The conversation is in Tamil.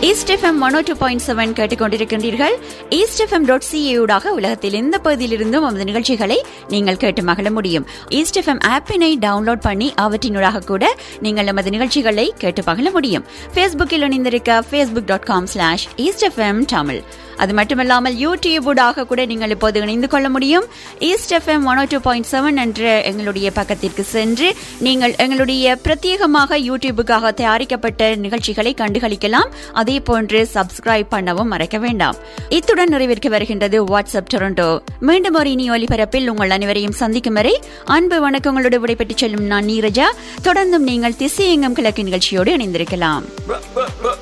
East FM one two point seven கேட்டுக்கொண்டிருக்கின்றீர்கள் ஈஸ்ட் எஃப்எம் டாட் சிஏயூடாக உலகத்தில் எந்த பகுதியிலிருந்தும் நமது நிகழ்ச்சிகளை நீங்கள் கேட்டு மகிழ முடியும் ஈஸ்ட் எஃப்எம் ஆப்பினை டவுன்லோட் பண்ணி அவற்றினூடாக கூட நீங்கள் நமது நிகழ்ச்சிகளை கேட்டு மகிழ முடியும் ஃபேஸ்புக்கில் இணைந்திருக்க Facebook dot com slash East FM Tamil அது மட்டுமல்லாமல் யூடியூபூடாக கூட நீங்கள் இப்போது இணைந்து கொள்ள முடியும் East FM one two point seven என்ற எங்களுடைய பக்கத்திற்கு சென்று நீங்கள் எங்களுடைய பிரத்யேகமாக யூடியூபுக்காக தயாரிக்கப்பட்ட நிகழ்ச்சிகளை கண்டுகளிக்கலாம் அதே போன்று சப்ஸ்கிரைப் பண்ணவும் மறக்க வேண்டாம் இத்துடன் நிறைவேற்க வருகின்றது வாட்ஸ்அப் டொரண்டோ மீண்டும் ஒரு இனி ஒலிபரப்பில் உங்கள் அனைவரையும் சந்திக்கும் வரை அன்பு வணக்கங்களோடு விடைபெற்றுச் செல்லும் நான் நீரஜா தொடர்ந்தும் நீங்கள் திசையெங்கும் கிழக்கு நிகழ்ச்சியோடு இணைந்திருக்கலாம் Ruh, ruh, ruh.